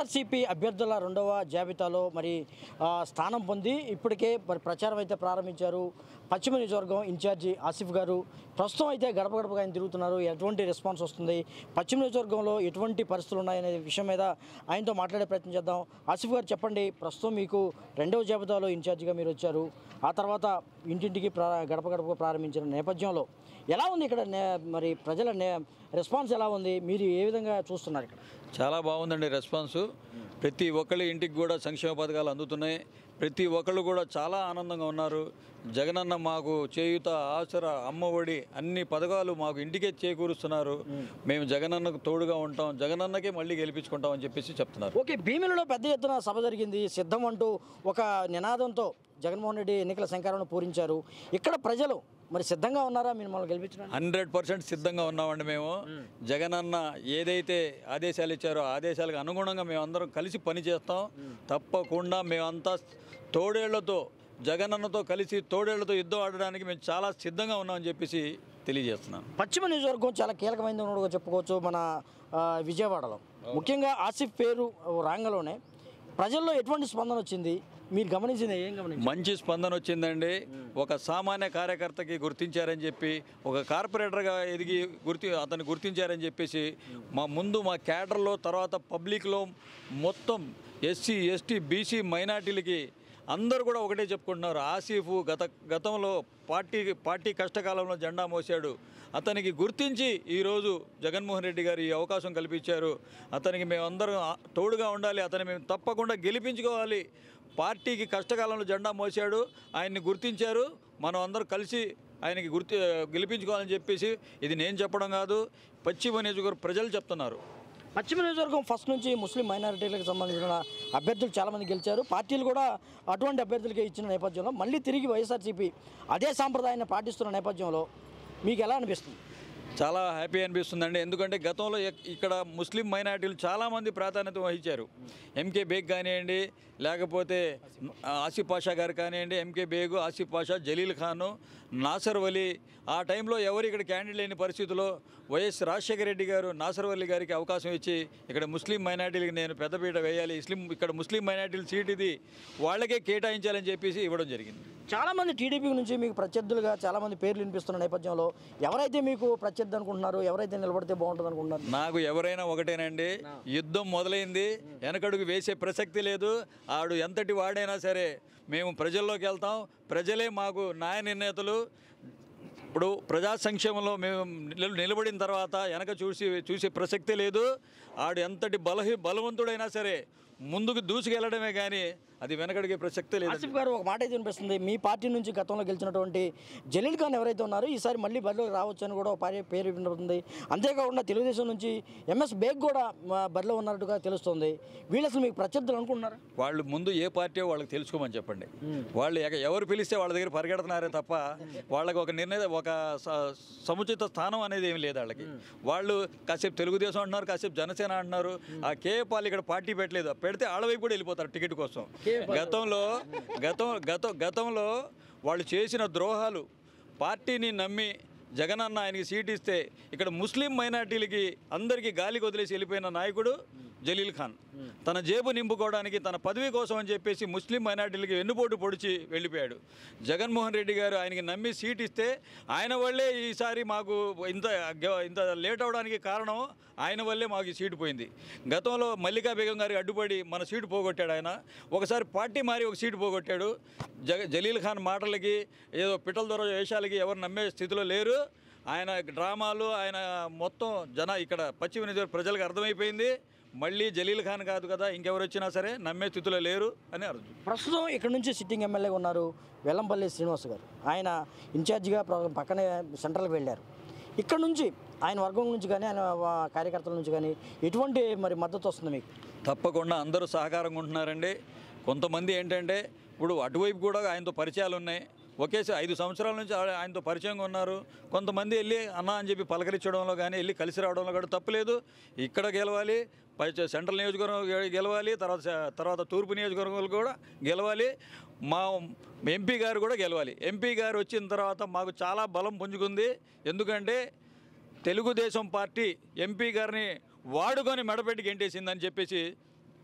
వైఎస్ఆర్సీపీ అభ్యర్థుల రెండవ జాబితాలో మరి ఆ, స్థానం పొంది ఇప్పటికే మరి ప్రచారం అయితే ప్రారంభించారు పశ్చిమ నియోజకవర్గం ఇన్ఛార్జి ఆసిఫ్ గారు ప్రస్తుతం అయితే గడప గడపగా ఆయన తిరుగుతున్నారు ఎటువంటి రెస్పాన్స్ వస్తుంది పశ్చిమ నియోజకవర్గంలో ఎటువంటి పరిస్థితులు ఉన్నాయనే విషయం మీద ఆయనతో మాట్లాడే ప్రయత్నం చేద్దాం ఆసిఫ్ గారు చెప్పండి ప్రస్తుతం మీకు రెండవ జాబితాలో ఇన్ఛార్జిగా మీరు వచ్చారు ఆ తర్వాత ఇంటింటికి ప్రా గడప గడపగా ప్రారంభించిన నేపథ్యంలో ఎలా ఉంది ఇక్కడ నే మరి ప్రజల నే రెస్పాన్స్ ఎలా ఉంది మీరు ఏ విధంగా చూస్తున్నారు ఇక్కడ చాలా బాగుందండి రెస్పాన్సు ప్రతి ఒక్కళ్ళ ఇంటికి కూడా సంక్షేమ పథకాలు అందుతున్నాయి ప్రతి ఒక్కళ్ళు కూడా చాలా ఆనందంగా ఉన్నారు జగనన్న మాకు చేయుత ఆసర అమ్మఒడి అన్ని పథకాలు మాకు ఇంటికే చేకూరుస్తున్నారు మేము జగనన్నకు తోడుగా ఉంటాం జగనన్నకే మళ్ళీ గెలిపించుకుంటాం అని చెప్పేసి చెప్తున్నారు ఓకే భీమిలలో పెద్ద ఎత్తున సభ జరిగింది సిద్ధం అంటూ ఒక నినాదంతో జగన్మోహన్ రెడ్డి ఎన్నికల శంకారాన్ని పూరించారు ఇక్కడ ప్రజలు మరి సిద్ధంగా ఉన్నారా మిమ్మల్ని గెలిపించడానికి హండ్రెడ్ పర్సెంట్ సిద్ధంగా ఉన్నామండి మేము జగనన్న ఏదైతే ఆదేశాలు ఇచ్చారో ఆ ఆదేశాలకు అనుగుణంగా మేమందరం కలిసి పనిచేస్తాం తప్పకుండా మేమంతా తోడేళ్లతో జగనన్నతో కలిసి తోడేళ్లతో యుద్ధం ఆడడానికి మేము చాలా సిద్ధంగా ఉన్నామని చెప్పేసి తెలియజేస్తున్నాను పశ్చిమ నియోజకవర్గం చాలా కీలకమైనది అని కూడా చెప్పుకోవచ్చు మన ఆ, విజయవాడలో ముఖ్యంగా ఆసిఫ్ పేరు రాంగలోనే ప్రజల్లో ఎటువంటి స్పందన వచ్చింది మీరు గమనించింది ఏం గమనించారు మంచి స్పందన వచ్చిందండి ఒక సామాన్య కార్యకర్తకి గుర్తించారని చెప్పి ఒక కార్పొరేటర్గా ఎదిగి గుర్తి అతన్ని గుర్తించారని చెప్పేసి మా ముందు మా క్యాడర్లో తర్వాత పబ్లిక్లో మొత్తం ఎస్సీ ఎస్టీ బీసీ మైనార్టీలకి అందరూ కూడా ఒకటే చెప్పుకుంటున్నారు ఆసిఫ్ గత గతంలో పార్టీ పార్టీ కష్టకాలంలో జెండా మోసాడు అతనికి గుర్తించి ఈరోజు జగన్మోహన్ రెడ్డి గారు ఈ అవకాశం కల్పించారు అతనికి మేమందరం ఆ- తోడుగా ఉండాలి అతన్ని మేము తప్పకుండా గెలిపించుకోవాలి పార్టీకి కష్టకాలంలో జెండా మోసాడు ఆయన్ని గుర్తించారు మనం అందరం కలిసి ఆయనకి గుర్తి గెలిపించుకోవాలని చెప్పేసి ఇది నేను చెప్పడం కాదు పశ్చిమ నియోజకవర్గ ప్రజలు చెప్తున్నారు పశ్చిమ నియోజకవర్గం ఫస్ట్ నుంచి ముస్లిం మైనారిటీలకు సంబంధించిన అభ్యర్థులు చాలామంది గెలిచారు పార్టీలు కూడా అటువంటి అభ్యర్థులకే ఇచ్చిన నేపథ్యంలో మళ్ళీ తిరిగి వైఎస్ఆర్సీపీ అదే సాంప్రదాయాన్ని పాటిస్తున్న నేపథ్యంలో మీకు ఎలా అనిపిస్తుంది చాలా హ్యాపీ అనిపిస్తుందండి ఎందుకంటే గతంలో ఎక్- ఇక్కడ ముస్లిం మైనార్టీలు చాలామంది ప్రాధాన్యత వహించారు ఎంకే బేగ్ కానివ్వండి లేకపోతే ఆసిఫ్ పాషా గారు కానివ్వండి ఎంకే బేగు ఆసిఫ్ పాషా జలీల్ ఖాను నాసర్ వలీ ఆ టైంలో ఎవరు ఇక్కడ క్యాండిడేట్ లేని పరిస్థితిలో వైఎస్ రాజశేఖర రెడ్డి గారు నాసర్ వల్లి గారికి అవకాశం ఇచ్చి ఇక్కడ ముస్లిం మైనార్టీలకు నేను పెద్దపీట వేయాలి ఇస్లిం ఇక్కడ ముస్లిం మైనార్టీల సీట్ ఇది వాళ్ళకే కేటాయించాలని చెప్పేసి ఇవ్వడం జరిగింది చాలామంది టీడీపీ నుంచి మీకు ప్రత్యర్థులుగా చాలామంది పేర్లు వినిపిస్తున్న నేపథ్యంలో ఎవరైతే మీకు ప్రత్యర్థి అనుకుంటున్నారు ఎవరైతే నిలబడితే బాగుంటుంది అనుకుంటున్నారు నాకు ఎవరైనా ఒకటేనండి యుద్ధం మొదలైంది వెనకడుగు వేసే ప్రసక్తి లేదు ఆడు ఎంతటి వాడైనా సరే మేము ప్రజల్లోకి వెళ్తాం ప్రజలే మాకు న్యాయ నిర్ణేతలు ఇప్పుడు ప్రజా సంక్షేమంలో మేము నిల- నిలబడిన తర్వాత వెనక చూసి చూసే ప్రసక్తి లేదు ఆడు ఎంతటి బలహి బలవంతుడైనా సరే ముందుకు దూసుకెళ్ళడమే కానీ అది వెనకడిగే ప్రసక్తే లేదు ఆసిఫ్ గారు ఒక మాట అయితే వినిపిస్తుంది మీ పార్టీ నుంచి గతంలో గెలిచినటువంటి జలీల్ ఖాన్ ఎవరైతే ఉన్నారో ఈసారి మళ్ళీ బరిలోకి రావచ్చు అని కూడా ఒక పార్టీ పేరు వినబడుతుంది అంతేకాకుండా తెలుగుదేశం నుంచి ఎంఎస్ బేగ్ కూడా మా బరిలో ఉన్నట్టుగా తెలుస్తుంది వీళ్ళు అసలు మీకు ప్రత్యర్థులు అనుకుంటున్నారు వాళ్ళు ముందు ఏ పార్టీ వాళ్ళకి తెలుసుకోమని చెప్పండి వాళ్ళు ఎక- ఎవరు పిలిస్తే వాళ్ళ దగ్గర పరిగెడుతున్నారే తప్ప వాళ్ళకి ఒక నిర్ణయ ఒక స- సముచిత స్థానం అనేది ఏమి లేదు వాళ్ళకి వాళ్ళు కాసేపు తెలుగుదేశం అంటున్నారు కాసేపు జనసేన అంటున్నారు ఆ కే పాల్ ఇక్కడ పార్టీ పెట్టలేదు పెడితే ఆళ్ళ వైపు కూడా వెళ్ళిపోతారు టికెట్ కోసం గతంలో గతం గత గతంలో వాళ్ళు చేసిన ద్రోహాలు పార్టీని నమ్మి జగనన్న ఆయనకి సీట్ ఇస్తే ఇక్కడ ముస్లిం మైనార్టీలకి అందరికీ గాలికి వదిలేసి వెళ్ళిపోయిన నాయకుడు జలీల్ ఖాన్ తన జేబు నింపుకోవడానికి తన పదవి కోసం అని చెప్పేసి ముస్లిం మైనార్టీలకి వెన్నుపోటు పొడిచి వెళ్ళిపోయాడు జగన్మోహన్ రెడ్డి గారు ఆయనకి నమ్మి సీట్ ఇస్తే ఆయన వల్లే ఈసారి మాకు ఇంత గ- ఇంత లేట్ అవడానికి కారణం ఆయన వల్లే మాకు ఈ సీటు పోయింది గతంలో మల్లికా బేగం గారికి అడ్డుపడి మన సీటు పోగొట్టాడు ఆయన ఒకసారి పార్టీ మారి ఒక సీటు పోగొట్టాడు జగ జలీల్ ఖాన్ మాటలకి ఏదో పిట్టల దొర వేషాలకి ఎవరు నమ్మే స్థితిలో లేరు ఆయన డ్రామాలు ఆయన మొత్తం జన ఇక్కడ పశ్చిమ నియోజకవర్గ ప్రజలకు అర్థమైపోయింది మళ్ళీ జలీల్ ఖాన్ కాదు కదా ఇంకెవరు వచ్చినా సరే నమ్మే స్థితిలో లేరు అని అర్థం ప్రస్తుతం ఇక్కడ నుంచి సిట్టింగ్ ఎమ్మెల్యేగా ఉన్నారు వెల్లంపల్లి శ్రీనివాస్ గారు ఆయన ఇన్ఛార్జిగా ప్ర- పక్కనే సెంట్రల్కి వెళ్ళారు ఇక్కడ నుంచి ఆయన వర్గం నుంచి కానీ ఆయన వా- కార్యకర్తల నుంచి కానీ ఎటువంటి మరి మద్దతు వస్తుంది మీకు తప్పకుండా అందరూ సహకారంగా ఉంటున్నారండి కొంతమంది ఏంటంటే ఇప్పుడు అటువైపు కూడా ఆయనతో పరిచయాలు ఉన్నాయి ఒకేసారి ఐదు సంవత్సరాల నుంచి ఆ- ఆయనతో పరిచయంగా ఉన్నారు కొంతమంది వెళ్ళి అన్న అని చెప్పి పలకరించడంలో కానీ వెళ్ళి కలిసి రావడంలో కూడా తప్పులేదు ఇక్కడ గెలవాలి పై సెంట్రల్ నియోజకవర్గం గె- గెలవాలి తర్వాత స- తర్వాత తూర్పు నియోజకవర్గాలు కూడా గెలవాలి మా ఎంపీ గారు కూడా గెలవాలి ఎంపీ గారు వచ్చిన తర్వాత మాకు చాలా బలం పుంజుకుంది ఎందుకంటే తెలుగుదేశం పార్టీ ఎంపీ గారిని వాడుకొని మెడపెట్టి గెంటేసిందని చెప్పేసి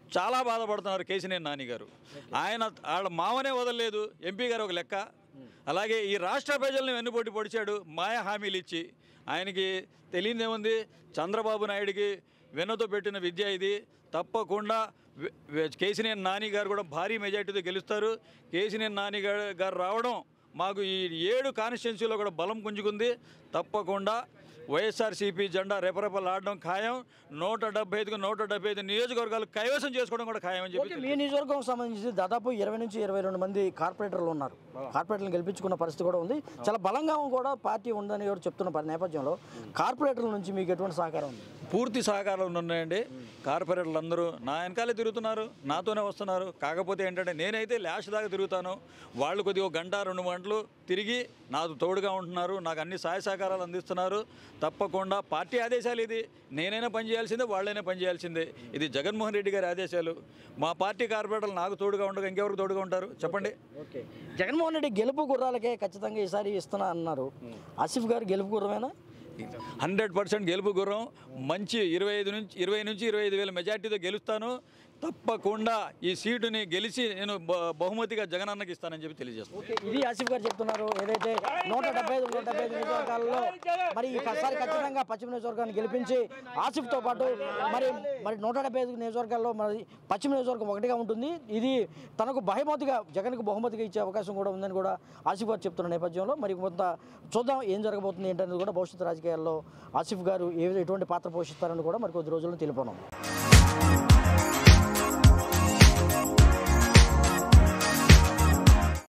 చాలా బాధపడుతున్నారు కేసినేని నాని గారు ఆయన వాళ్ళ మామనే వదలలేదు ఎంపీ గారు ఒక లెక్క అలాగే ఈ రాష్ట్ర ప్రజలను వెన్నుపోటీ పొడిచాడు మాయ హామీలు ఇచ్చి ఆయనకి తెలియదేముంది చంద్రబాబు నాయుడికి వెన్నతో పెట్టిన విద్య ఇది తప్పకుండా వె- వె- కేసినేని నాని గారు కూడా భారీ మెజార్టీతో గెలుస్తారు కేసినేని నాని గారు గారు రావడం మాకు ఈ ఏడు కాన్స్టిట్యున్సీలో కూడా బలం పుంజుకుంది తప్పకుండా వైఎస్ఆర్సీపీ జెండా రెపరెపలాడడం ఖాయం నూట డెబ్బై ఐదుకు నూట డెబ్బై ఐదు నియోజకవర్గాలు కైవసం చేసుకోవడం కూడా ఖాయం అని ఓకే చెప్పి మీ నియోజకవర్గం సంబంధించి దాదాపు ఇరవై నుంచి ఇరవై రెండు మంది కార్పొరేటర్లు ఉన్నారు కార్పొరేటర్లను గెలిపించుకున్న పరిస్థితి కూడా ఉంది చాలా బలంగా కూడా పార్టీ ఉందని ఎవరు చెప్తున్న పరి- నేపథ్యంలో కార్పొరేటర్ల నుంచి మీకు ఎటువంటి సహకారం ఉంది పూర్తి సహకారాలు ఉన్నాయండి కార్పొరేటర్లు అందరూ నా వెనకాలే తిరుగుతున్నారు నాతోనే వస్తున్నారు కాకపోతే ఏంటంటే నేనైతే లాస్ట్ దాకా తిరుగుతాను వాళ్ళు కొద్దిగా ఒక గంట రెండు గంటలు తిరిగి నాకు తోడుగా ఉంటున్నారు నాకు అన్ని సహాయ సహకారాలు అందిస్తున్నారు తప్పకుండా పార్టీ ఆదేశాలు ఇది నేనైనా పనిచేయాల్సిందే వాళ్ళైనా పనిచేయాల్సిందే ఇది జగన్మోహన్ రెడ్డి గారి ఆదేశాలు మా పార్టీ కార్పొరేటర్లు నాకు తోడుగా ఉండగా ఇంకెవరికి తోడుగా ఉంటారు చెప్పండి ఓకే జగన్మోహన్ రెడ్డి గెలుపు గుర్రాలకే ఖచ్చితంగా ఈసారి ఇస్తున్నా అన్నారు ఆసిఫ్ గారు గెలుపు గుర్రమేనా హండ్రెడ్ పర్సెంట్ గెలుపు గుర్రం మంచి ఇరవై ఐదు నుంచి ఇరవై నుంచి ఇరవై ఐదు వేల మెజార్టీతో గెలుస్తాను తప్పకుండా ఈ సీటుని గెలిచి నేను బ- బహుమతిగా జగనన్నకి ఇస్తానని చెప్పి తెలియజేస్తాను ఓకే ఇది ఆసిఫ్ గారు చెప్తున్నారు ఏదైతే నూట డెబ్బై ఐదు నూట డెబ్బై ఐదు నియోజకవర్గాల్లో మరి ఈసారి ఖచ్చితంగా పశ్చిమ నియోజకవర్గాన్ని గెలిపించి ఆసిఫ్తో పాటు మరి మరి నూట డెబ్బై ఐదు నియోజకవర్గాల్లో మరి పశ్చిమ నియోజకవర్గం ఒకటిగా ఉంటుంది ఇది తనకు బహుమతిగా జగన్కు బహుమతిగా ఇచ్చే అవకాశం కూడా ఉందని కూడా ఆసిఫ్ గారు చెప్తున్న నేపథ్యంలో మరి కొంత చూద్దాం ఏం జరగబోతుంది ఏంటనేది కూడా భవిష్యత్తు రాజకీయాల్లో ఆసిఫ్ గారు ఏ ఎటువంటి పాత్ర పోషిస్తారని కూడా మరి కొద్ది రోజుల్లో తెలిపాను